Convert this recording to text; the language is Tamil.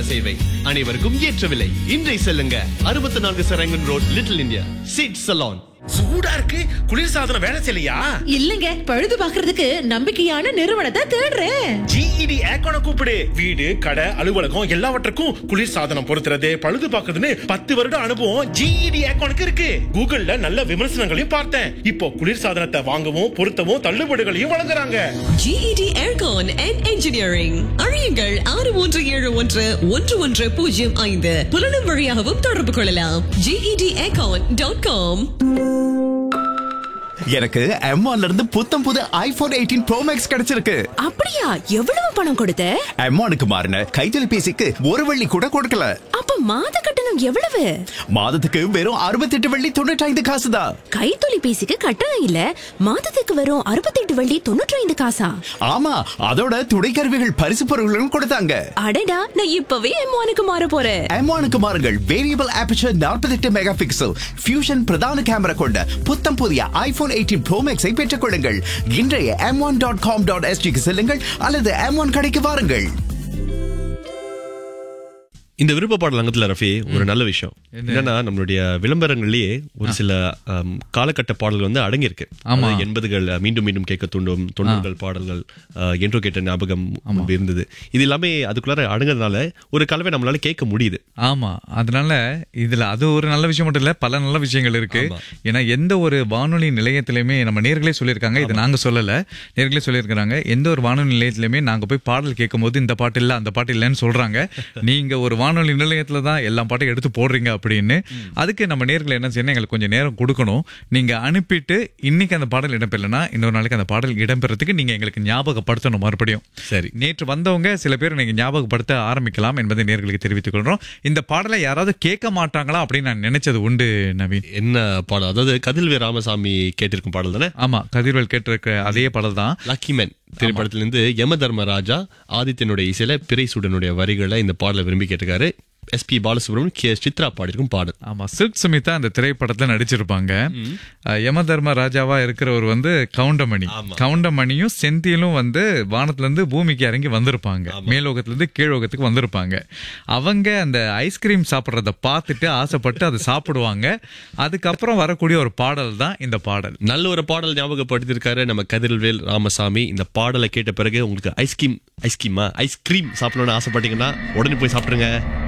சேவை அனைவருக்கும் ஏற்ற விலை இன்றை செல்லுங்க அறுபத்தி நான்கு சரங்கன் ரோட் லிட்டில் இந்தியா சீட் சலான் சூடா இருக்கு குளிர்சாதனம் வேலை செய்யலையா இல்லங்க பழுது பாக்குறதுக்கு நம்பிக்கையான நிறுவனத்தை தேடுறேன் ஜிஇடி ஏக்கோன கூப்பிடு வீடு கடை அலுவலகம் எல்லாவற்றுக்கும் குளிர்சாதனம் பொருத்துறது பழுது பார்க்கறதுன்னு பத்து வருட அனுபவம் ஜிஇடி ஏக்கோனுக்கு இருக்கு கூகுள்ல நல்ல விமர்சனங்களையும் பார்த்தேன் இப்போ குளிர்சாதனத்தை வாங்கவும் பொருத்தவும் தள்ளுபடிகளையும் வழங்குறாங்க GED Aircon and Engineering அறியுங்கள் ஆறு மூன்று ஏழு ஒன்று ஒன்று ஒன்று பூஜ்ஜியம் ஐந்து புலனும் வழியாகவும் தொடர்பு கொள்ளலாம் GED Aircon டாட் காம் எனக்கு M1 இருந்து புத்தம் புது ஐபோன் எயிட்டீன் ப்ரோ மேக்ஸ் கிடைச்சிருக்கு அப்படியா எவ்வளவு பணம் கொடுத்த M1க்கு மாறின கைத்தொலைபேசிக்கு ஒரு வெள்ளி கூட கொடுக்கல அப்ப மாத கட்டணம் எவ்வளவு மாதத்துக்கு வெறும் அறுபத்தெட்டு வெள்ளி தொண்ணூற்றி ஐந்து காசு தான் கைத்தொலைபேசிக்கு கட்டணம் இல்ல மாதத்துக்கு வரும் அறுபத்தெட்டு வள்ளி தொண்ணூற்றி ஐந்து காசா ஆமா அதோட துணை கருவிகள் பரிசு பொருட்களும் கொடுத்தாங்க அடடா நான் இப்பவே எம்மானுக்கு மாற போறேன் M1க்கு மாறுங்கள் வேரியபிள் ஆபர்ச்சர் நாற்பத்தெட்டு மெகா பிக்சல் ஃபியூஷன் பிரதான கேமரா கொண்ட புத்தம் புதிய ஐபோன் எயிட்டீன் ப்ரோ மேக்ஸை பெற்றுக் கொள்ளுங்கள் இன்றைய M one dot com dot எஸ்டிக்கு செல்லுங்கள் அல்லது எம் ஒன் கடைக்கு வாருங்கள் இந்த விருப்ப பாடல் அங்கத்துல ரஃபி ஒரு நல்ல விஷயம் என்னன்னா நம்மளுடைய விளம்பரங்கள்லயே ஒரு சில ஆம், காலகட்ட பாடல்கள் வந்து அடங்கியிருக்கு ஆமா. அதாவது எண்பதுகள் அஹ், மீண்டும் மீண்டும் கேட்க தூண்டும் தொண்ணூறுகள் பாடல்கள் அஹ், என்றோ கேட்ட ஞாபகம் முன்பு இருந்தது இது எல்லாமே அதுக்குள்ளார அடங்குறதுனால ஒரு கலவை நம்மளால கேட்க முடியுது ஆமா அதனால இதுல அது ஒரு நல்ல விஷயம் மட்டும் இல்ல பல நல்ல விஷயங்கள் இருக்கு ஏன்னா எந்த ஒரு வானொலி நிலையத்திலுமே நம்ம நேர்களே சொல்லியிருக்காங்க இது நாங்க சொல்லல நேர்களே சொல்லியிருக்காங்க எந்த ஒரு வானொலி நிலையத்திலுமே நாங்க போய் பாடல் கேட்கும் போது இந்த பாட்டு இல்ல அந்த பாட்டு இல்லைன்னு சொல்றாங்க நீங்க ஒரு வானொலி நிலையத்துல தான் எல்லா பாட்டையும் எடுத்து போடுறீங்க அப்படின்னு அதுக்கு நம்ம நேர்கள் என்ன செய்யணும் எங்களுக்கு கொஞ்சம் நேரம் கொடுக்கணும் நீங்க அனுப்பிட்டு இன்னைக்கு அந்த பாடல் இடம்பெறலைன்னா இன்னொரு நாளைக்கு அந்த பாடல் இடம்பெறதுக்கு நீங்க எங்களுக்கு ஞாபகப்படுத்தணும் மறுபடியும் சரி. நேற்று வந்தவங்க சில பேர் நீங்க ஞாபகப்படுத்த ஆரம்பிக்கலாம் என்பதை நேர்களுக்கு தெரிவித்துக் கொள்றோம் இந்த பாடலை யாராவது கேட்க மாட்டாங்களா அப்படின்னு நான் நினைச்சது உண்டு நவீன் என்ன பாடல் அதாவது கதில் வே ராமசாமி கேட்டிருக்கும் பாடல் தானே ஆமா கதிர்வேல் கேட்டிருக்க அதே பாடல் தான் லக்கி மேன் திரைப்படத்திலிருந்து யம தர்மராஜா ஆதித்யனுடைய இசையில பிறைசூடனுடைய வரிகளை இந்த பாடலை விரும்பி கேட்டிருக்காரு SP Balasubramaniam K S Chithra பாடியிருக்கும் பாடல் ஆமா சில்க் சுமிதா அந்த திரைப்படத்துல நடிச்சிருப்பாங்க அஹ், யமதர்ம ராஜாவா இருக்கிறவர் வந்து கவுண்டமணி கவுண்டமணியும் செந்திலும் வந்து வானத்துல இருந்து பூமிக்கு இறங்கி வந்திருப்பாங்க மேலோகத்துல இருந்து கீழோகத்துக்கு வந்திருப்பாங்க அவங்க அந்த ஐஸ்கிரீம் சாப்பிடுறத பார்த்துட்டு ஆசைப்பட்டு அதை சாப்பிடுவாங்க அதுக்கப்புறம் வரக்கூடிய ஒரு பாடல் தான் இந்த பாடல் நல்ல ஒரு பாடல் ஞாபகப்படுத்திருக்காரு நம்ம கதிர்வேல் ராமசாமி இந்த பாடலை கேட்ட பிறகு உங்களுக்கு ஐஸ்கிரீம் ஐஸ்கிரீமா ஐஸ்கிரீம் சாப்பிடணும்னு ஆசைப்பட்டீங்கன்னா உடனே போய் சாப்பிடுங்க